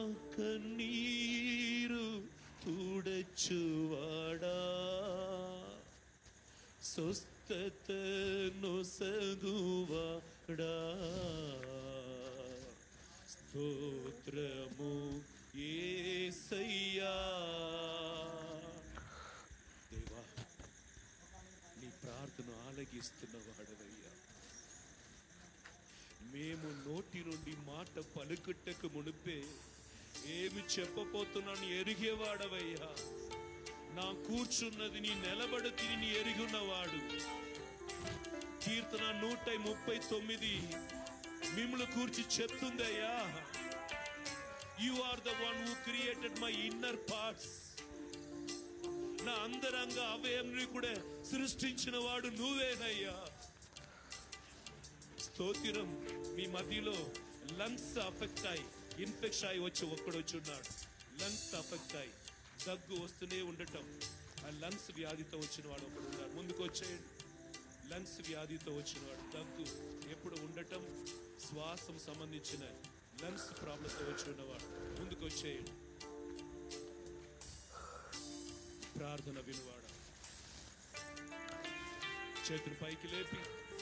కన్నీరు తుడచువాడా స్వస్థత నొసగువాడా స్తోత్రము ఏసయ్యా దేవా నీ ప్రార్థన ఆలగిస్తున్న వాడవయ్యా మేము నోటి నుండి మాట పలుకుట్టకు మునిపే ఏమి చెప్పబోతున్నాను ఎరిగేవాడవయ్యా నా కూర్చున్నది నీ నిలబడి నీ ఎరిగున్నవాడు కీర్తన నూట ముప్పై తొమ్మిది మిమ్మల్ని కూర్చి చెప్తుందయ్యా you are the one who created my inner parts నా అంతరంగ అవయంని కూడా సృష్టించిన వాడు నువ్వేనయ్యా స్తోత్రం మీ మధ్యలో లంగ్స్ అఫెక్ట్ అయి ఇన్ఫెక్షన్ అయి వచ్చి ఒక్కడు వచ్చి ఉన్నాడు లంగ్స్ అఫెక్ట్ అయి దగ్గు వస్తూనే ఉండటం ఆ లంగ్స్ వ్యాధితో వచ్చిన వాడు ఒకడు ఉన్నాడు ముందుకు వచ్చేయండి లంగ్స్ వ్యాధితో వచ్చిన వాడు దగ్గు ఎప్పుడు ఉండటం శ్వాసం సంబంధించిన లంగ్స్ ప్రాబ్లంతో వచ్చి ఉన్నవాడు ముందుకు వచ్చేయండి ప్రార్థన వినువాడ చేతులు పైకి లేపి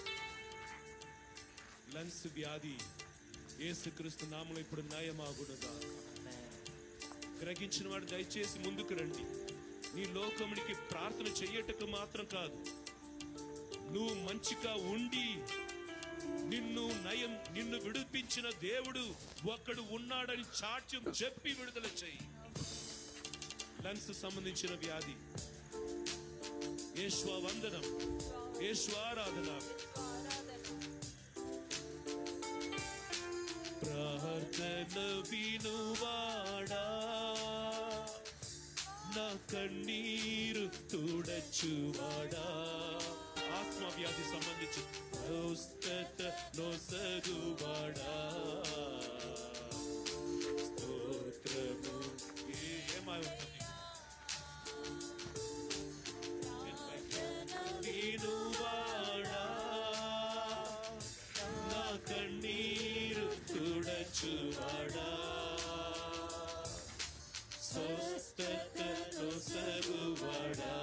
లంగ్స్ వ్యాధి యేసుక్రీస్తు నామలో ఇప్పుడు నయమాగుడుగా గ్రహించిన వాడు దయచేసి ముందుకు రండి నీ లోకమునికి ప్రార్థన చెయ్యటకు మాత్రం కాదు నువ్వు మంచిగా ఉండి నిన్ను నయం నిన్ను విడిపించిన దేవుడు ఒక్కడు ఉన్నాడని చాట్యం చెప్పి విడుదల చెయ్యి లంగ్స్ సంబంధించిన వ్యాధి యేశ్వ వందనం యేశ్వ ఆరాధన ప్రార్థన వినువాడా నా కన్నీరు తుడచువాడా ఆత్మ వ్యాధి సంబంధించి స్వస్థత నొసగువాడా స్తోత్రము ఏమై ఉంటుంది వినువాడా నా కన్నీరు తుడచువాడా స్వస్థత నొసగువాడా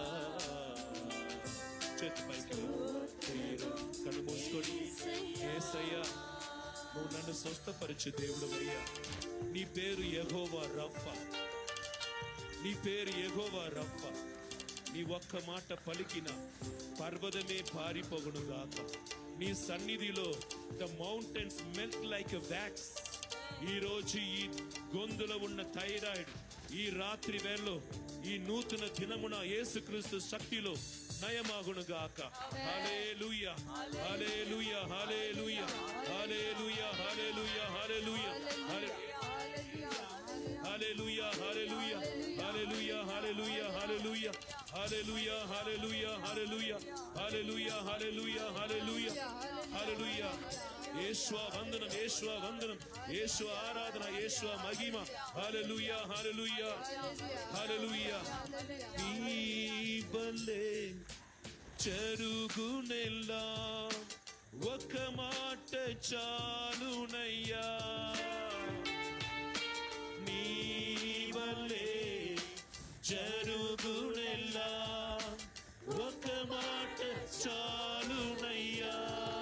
చేతి పైకి మీరు కళ్ళు మూసుకొని ఏసయ్యా నువ్వు నన్ను స్వస్థపరచు దేవుడు అయ్యా నీ పేరు యెహోవా రఫా నీ పేరు యెహోవా రఫా నీ ఒక్క మాట పలికిన పర్వతమే పారిపోగును గాక నీ సన్నిధిలో the mountains melt like wax ఈ రోజు ఈ గొంతులో ఉన్న థైరాయిడ్ ఈ రాత్రి వేళలో ఈ నూతన దినమున యేసుక్రీస్తు శక్తిలో నయమాగును గాక హల్లెలూయా హల్లెలూయా హల్లెలూయా హల్లెలూయా హల్లెలూయా హల్లెలూయా హల్లెలూయా హల్లెలూయా హల్లెలూయా హల్లెలూయా హల్లెలూయా హల్లెలూయా హల్లెలూయా హల్లెలూయా హల్లెలూయా హల్లెలూయా హల్లెలూయా హల్లెలూయా యేశ్వ వందనం యేశ్వ వందనం యేశ్వ ఆరాధన యేశ్వ మహిమ హల్లెలూయా హల్లెలూయా హల్లెలూయా నీ బలే చెరుగునెల్లా ఒక మాట చాలునయ్యా నీ వల్లే జరుగునెల్లా ఒక మాట చాలునయ్యా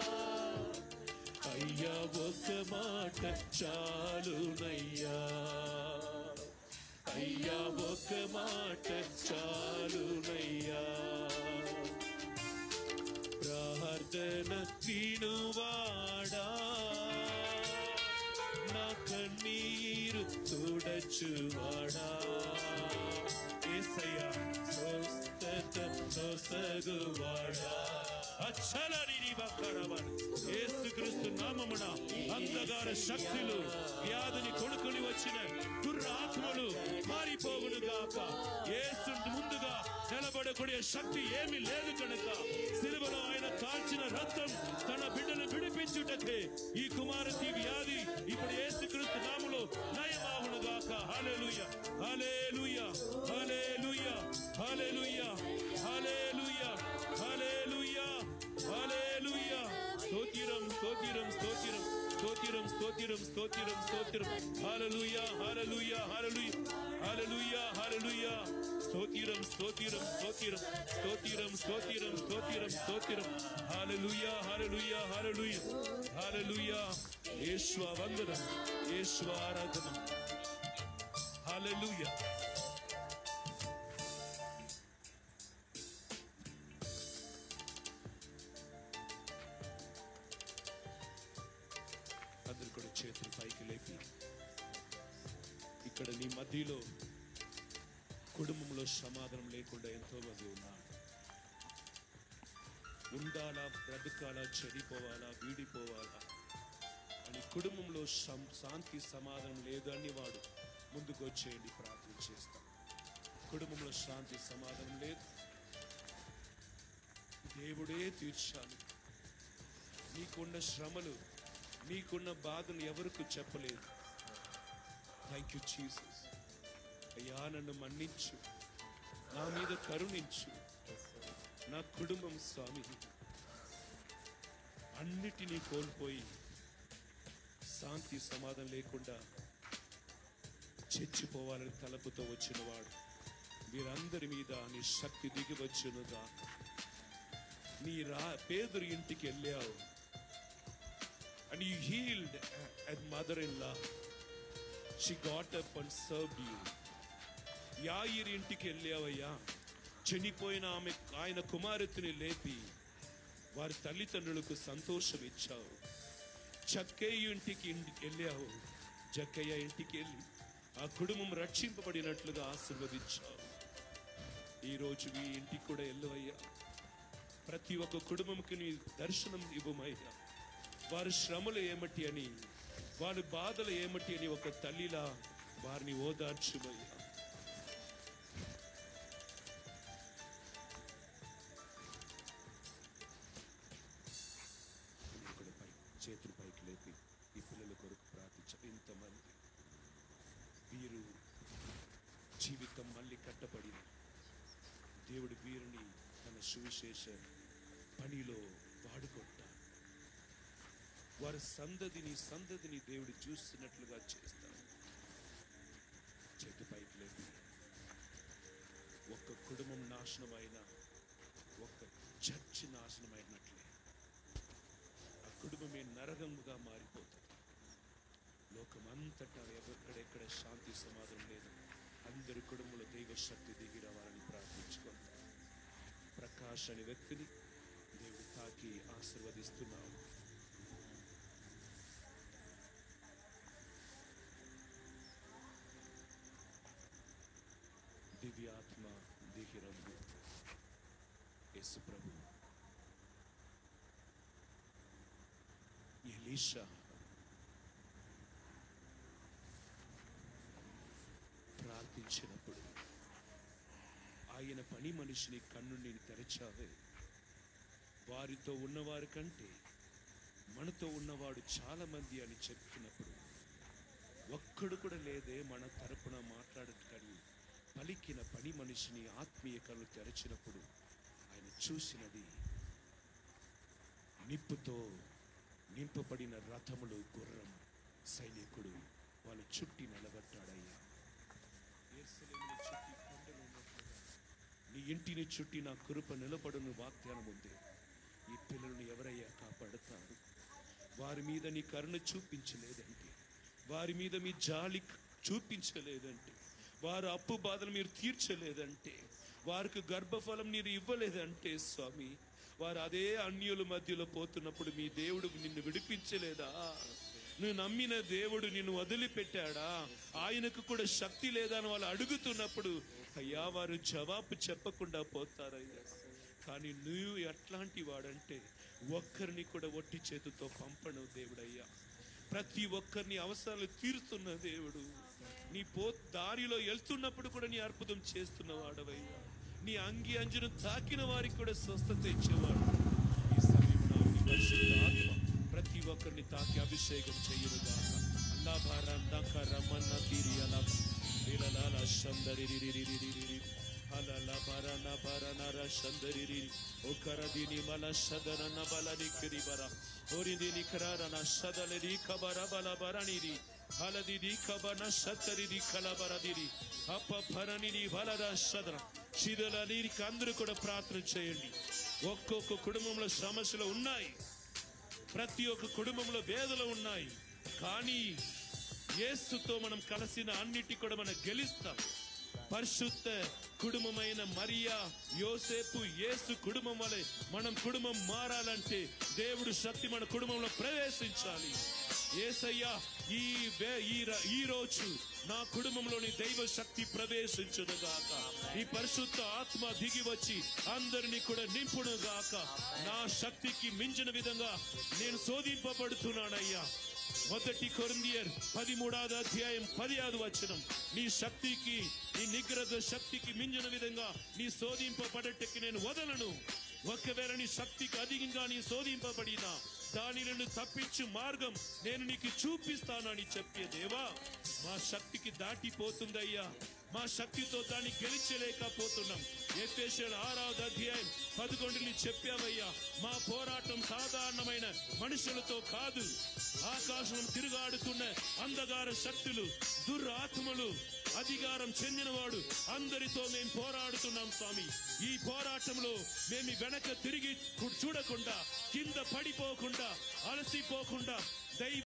అయ్యా ఒక మాట చాలునయ్యా అయ్యా ఒక మాట చాలునయ్యా ప్రార్థన వినువాడా నా కన్నీరు తుడచువాడా ఏసయ్యా స్వస్థత నొసగువాడా అచ్చలని యేసుక్రీస్తు నామమున అంధకార శక్తులు వ్యాధిని కొడుకుని వచ్చిన దురాత్మలు మారిపోగును గాక యేసు ముందుగా నిలబడకూడే శక్తి ఏమీ లేదు కనుక సిలువలో ఆయన కాల్చిన రక్తం తన బిడ్డను విడిపించుటకే ఈ కుమారతి వ్యాధి ఇప్పుడు యేసుక్రీస్తు నామములో నయమాగును గాక హల్లెలూయా హల్లెలూయా హల్లెలూయా హల్లెలూయా హల్లెలూయా హల్లెలూయా హల్లెలూయా స్తోత్రం స్తోత్రం స్తోత్రం స్తోత్రం స్తోత్రం స్తోత్రం స్తోత్రం హల్లెలూయా హల్లెలూయా హల్లెలూయా హల్లెలూయా హల్లెలూయా స్తోత్రం స్తోత్రం స్తోత్రం స్తోత్రం స్తోత్రం స్తోత్రం స్తోత్రం హల్లెలూయా హల్లెలూయా హల్లెలూయా హల్లెలూయా యేసు వందనం యేసు ఆరాధన హల్లెలూయా అందరు కూడా చేతులు పైకి లేపి ఇక్కడ నీ మధ్యలో కుటుంబంలో సమాధానం లేకుండా ఎంతో మంది ఉన్నారు ఉండాలా బ్రతకాలా చెడిపోవాలా వీడిపోవాలా అని కుటుంబంలో సం- శాంతి సమాధానం లేదు అని వాడు ముందుకు వచ్చేయండి ప్రార్థన చేస్తాం కుటుంబంలో శాంతి సమాధానం లేదు దేవుడే తీర్చాలి నీకున్న శ్రమలు నీకున్న బాధలు ఎవరికి చెప్పలేదు థ్యాంక్ యూ జీసస్ అయ్యా నన్ను మన్నించు నా మీద కరుణించు నా కుటుంబం స్వామి అన్నిటినీ కోల్పోయి శాంతి సమాధానం లేకుండా చచ్చిపోవాలని తలపుతో వచ్చినవాడు వీరందరి మీద నీ శక్తి దిగి వచ్చునుగా నీ రా పేదరు ఇంటికి వెళ్ళావు and you healed a, a mother-in-law. She got up and served you. యాయిరి ఇంటికి వెళ్ళావయ్యా చనిపోయిన ఆమె ఆయన కుమారతిని లేపి వారి తల్లిదండ్రులకు సంతోషం ఇచ్చావు చక్కయ్య ఇంటికి ఇంటి- వెళ్ళావు జక్కయ్య ఇంటికి వెళ్ళి ఆ కుటుంబం రక్షింపబడినట్లుగా ఆశీర్వదించావు ఈరోజు మీ ఇంటికి కూడా వెళ్ళవయ్యా ప్రతి ఒక్క కుటుంబంకి నీ దర్శనం ఇవ్వమయ్యా వారి శ్రమలు ఏమిటి అని వారి బాధలు ఏమిటి అని ఒక తల్లిలా వారిని ఓదార్చుమయ్యా ఇక్కడ పై చేతులు పైకి లేపి ఈ పిల్లల కొరకు ప్రార్థించాం ఇంతమంది వీరు జీవితం మళ్ళీ కట్టబడిన దేవుడు వీరిని తన సువిశేష పనిలో వాడుకుంటారు వారి సందదిని సందదిని దేవుడు చూస్తున్నట్లుగా చేస్తాడు చేతి పైకి లేపి ఒక్క కుటుంబం నాశనమైన ఒక్క చర్చి నాశనమైనట్లే ఆ కుటుంబమే నరకముగా మారిపోతుంది లోకమంతటా ఎక్కడెక్కడ శాంతి సమాధానం లేదు అందరి కుటుంబంలో దైవ శక్తి దిగి రావాలని ప్రార్థించుకుంటాం ప్రకాష్ అనే వ్యక్తిని దేవుడు తాకి ఆశీర్వదిస్తున్నాము దివ్యాత్మ దిగిరంగు యేసు ప్రభు ఎలీషా ప్రార్థించినప్పుడు ఆయన పని మనిషిని కన్నుని తెరచావే వారితో ఉన్నవారి కంటే మనతో ఉన్నవాడు చాలా మంది అని చెప్తున్నప్పుడు ఒక్కడు కూడా లేదే మన తరపున మాట్లాడటని పలికిన పని మనిషిని ఆత్మీయ కళ్ళు తెరచినప్పుడు ఆయన చూసినది నిప్పుతో నింపబడిన రథములు గుర్రం సైనికుడు వాళ్ళ చుట్టి నిలబడ్డాడయ్యా యెరూషలేమును చుట్టి కొండలు ఉన్నట్లుగా నీ ఇంటిని చుట్టి నా కృప నిలబడును వాగ్దానం ఉంది ఈ పిల్లలను ఎవరయ్యా కాపాడుతారు వారి మీద నీ కరుణ చూపించలేదంటే వారి మీద మీ జాలి చూపించలేదంటే వారు అప్పు బాధలు మీరు తీర్చలేదంటే వారికి గర్భఫలం మీరు ఇవ్వలేదంటే స్వామి వారు అదే అన్యుల మధ్యలో పోతున్నప్పుడు మీ దేవుడు నిన్ను విడిపించలేదా నువ్వు నమ్మిన దేవుడు నిన్ను వదిలిపెట్టాడా ఆయనకు కూడా శక్తి లేదా అని వాళ్ళు అడుగుతున్నప్పుడు అయ్యా వారు జవాబు చెప్పకుండా పోతారయ్యా కానీ నువ్వు ఎట్లాంటి వాడంటే ఒక్కరిని కూడా ఒట్టి చేతితో పంపను దేవుడయ్యా ప్రతి ఒక్కరిని అవసరాలు తీరుస్తున్న దేవుడు నీ పో దారిలో వెళ్తున్నప్పుడు కూడా నీ అద్భుతం చేస్తున్న వాడవయ్యా నీ అంగి అంజును తాకిన వారికి కూడా స్వస్థత ఇచ్చేవాడు ఈ సమయంలో నీ పరిశుద్ధ ఆత్మ ప్రతి ఒక్కరిని తాకి అభిషేకం చెయ్యను అల్లా భారా రమ్మన్న తీరి అలా లీలలాల శందరిరిరిరిరిరిరి. హలల బరన బరనర శందరిరి ఒకరదిని మల శదరన బలని కిరిబర ఒరిదిని క్రారన శదలరి కబర బల బరణిరి హలదిది కబన శతరిది కలబరదిరి అప్ప భరణిని బలర శదర శిదల నీరికి అందరూ కూడా ప్రార్థన చేయండి ఒక్కొక్క కుటుంబంలో సమస్యలు ఉన్నాయి ప్రతి ఒక్క కుటుంబంలో వేదలు ఉన్నాయి కానీ యేసుతో మనం కలిసిన అన్నిటి కూడా మనం గెలుస్తాం పరిశుద్ధ కుటుంబమైన మరియా యోసేపు యేసు కుటుంబం వలె మనం కుటుంబం మారాలంటే దేవుడు శక్తి మన కుటుంబంలో ప్రవేశించాలి ఏసయ్యా ఈ వే- ఈ ర- ఈ రోజు నా కుటుంబంలోని దైవ శక్తి ప్రవేశించునుగాక ఈ పరిశుద్ధ ఆత్మ దిగి వచ్చి అందరినీ కూడా నింపునుగాక నా శక్తికి మించిన విధంగా నేను శోధింపబడుతున్నానయ్యా మొదటి కొరిందియర్ పదిమూడవది అధ్యాయం పదిహేదు వచనం నీ శక్తికి నీ నిగ్రహ శక్తికి మించిన విధంగా నీ శోధింపబడటకి నేను వదలను ఒకవేళ నీ శక్తికి అధికంగా నీ శోధింపబడినా దానిలను తప్పించు మార్గం నేను నీకు చూపిస్తానని చెప్పే దేవా మా శక్తికి దాటిపోతుందయ్యా మా శక్తితో దాన్ని గెలిచలేకపోతున్నాం ఎఫ్ఎస్ఎల్ ఆరాவது అధ్యాయం పదకొండుని చెప్పావయ్యా మా పోరాటం సాధారణమైన మనుషులతో కాదు ఆకాశం తిరుగాడుతున్న అంధకార శక్తులు దురాత్మలు అధికారం చెందినవాడు అందరితో మేము పోరాడుతున్నాం స్వామి ఈ పోరాటంలో మేము వెనక తిరిగి చూడకుండా కింద పడిపోకుండా అలసిపోకుండా దైవ